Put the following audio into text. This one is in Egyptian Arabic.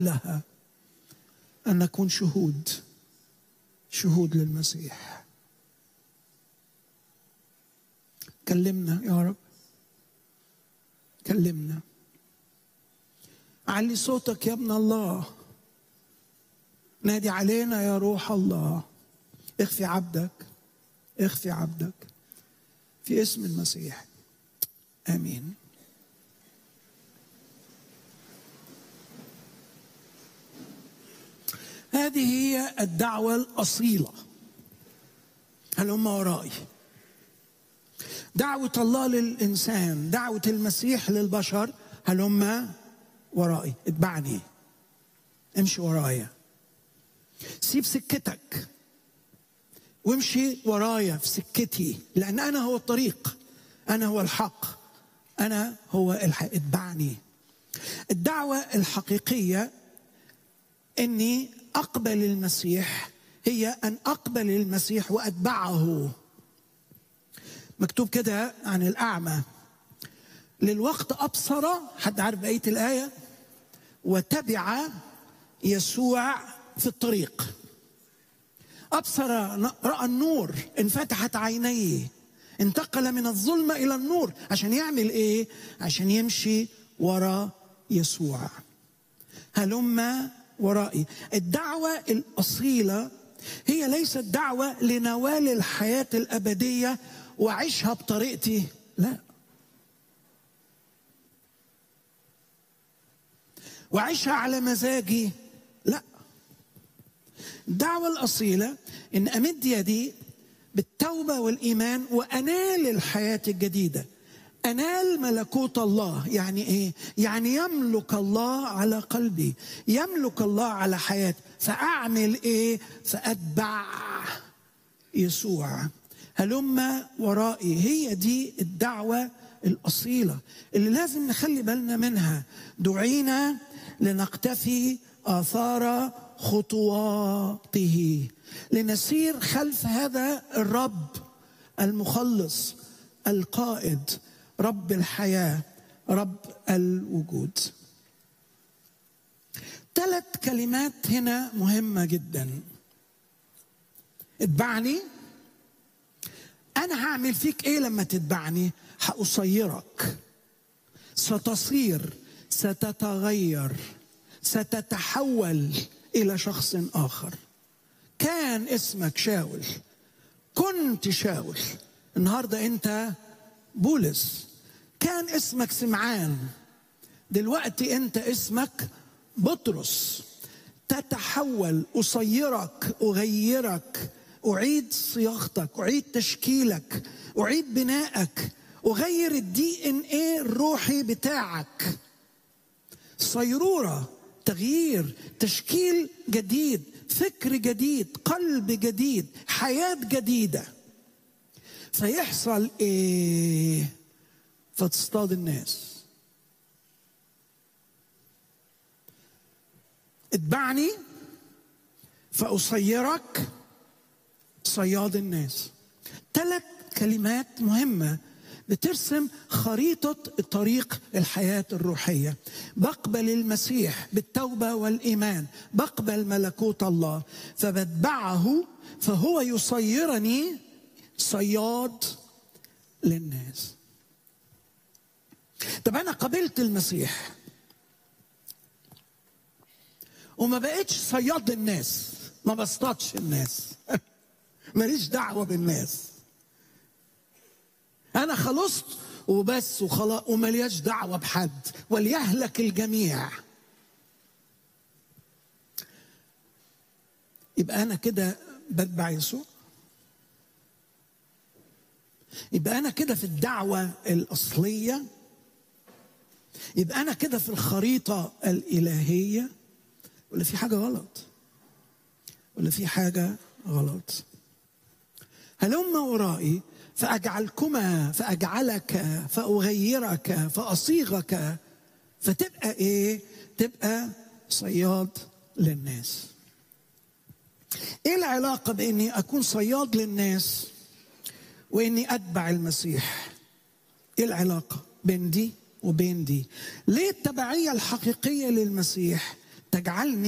لها أن نكون شهود شهود للمسيح كلمنا يا رب كلمنا علي صوتك يا ابن الله نادي علينا يا روح الله اخفي عبدك اخفي عبدك في اسم المسيح امين هذه هي الدعوة الأصيلة هل هم ورائي دعوة الله للإنسان دعوة المسيح للبشر هل هم ورائي اتبعني امشي ورايا سيب سكتك وامشي ورايا في سكتي لأن أنا هو الطريق أنا هو الحق أنا هو الحق اتبعني الدعوة الحقيقية اني اقبل المسيح هي ان اقبل المسيح واتبعه مكتوب كده عن الاعمى للوقت ابصر حد عارف بقيه الايه وتبع يسوع في الطريق ابصر راى النور انفتحت عينيه انتقل من الظلمه الى النور عشان يعمل ايه عشان يمشي ورا يسوع هلم ورائي الدعوة الأصيلة هي ليست دعوة لنوال الحياة الأبدية وأعيشها بطريقتي لا وأعيشها على مزاجي لا الدعوة الأصيلة إن أمد يدي بالتوبة والإيمان وأنال الحياة الجديدة أنال ملكوت الله يعني إيه؟ يعني يملك الله على قلبي يملك الله على حياتي فأعمل إيه؟ فأتبع يسوع هلم ورائي هي دي الدعوة الأصيلة اللي لازم نخلي بالنا منها دعينا لنقتفي آثار خطواته لنسير خلف هذا الرب المخلص القائد رب الحياة رب الوجود ثلاث كلمات هنا مهمة جدا اتبعني أنا هعمل فيك إيه لما تتبعني هأصيرك ستصير ستتغير ستتحول إلى شخص آخر كان اسمك شاول كنت شاول النهارده انت بولس كان اسمك سمعان دلوقتي انت اسمك بطرس تتحول اصيرك اغيرك اعيد صياغتك اعيد تشكيلك اعيد بنائك اغير الدي ان ايه الروحي بتاعك صيروره تغيير تشكيل جديد فكر جديد قلب جديد حياه جديده فيحصل ايه فتصطاد الناس اتبعني فأصيرك صياد الناس ثلاث كلمات مهمة بترسم خريطة طريق الحياة الروحية بقبل المسيح بالتوبة والإيمان بقبل ملكوت الله فبتبعه فهو يصيرني صياد للناس طب انا قبلت المسيح وما بقتش صياد الناس ما بصطادش الناس ماليش دعوه بالناس انا خلصت وبس وخلاص وملياش دعوه بحد وليهلك الجميع يبقى انا كده بتبع يسوع يبقى انا كده في الدعوه الاصليه يبقى انا كده في الخريطه الالهيه ولا في حاجه غلط ولا في حاجه غلط هلم ورائي فاجعلكما فاجعلك فاغيرك فاصيغك فتبقى ايه تبقى صياد للناس ايه العلاقه باني اكون صياد للناس واني اتبع المسيح ايه العلاقه بين دي وبين دي ليه التبعيه الحقيقيه للمسيح تجعلني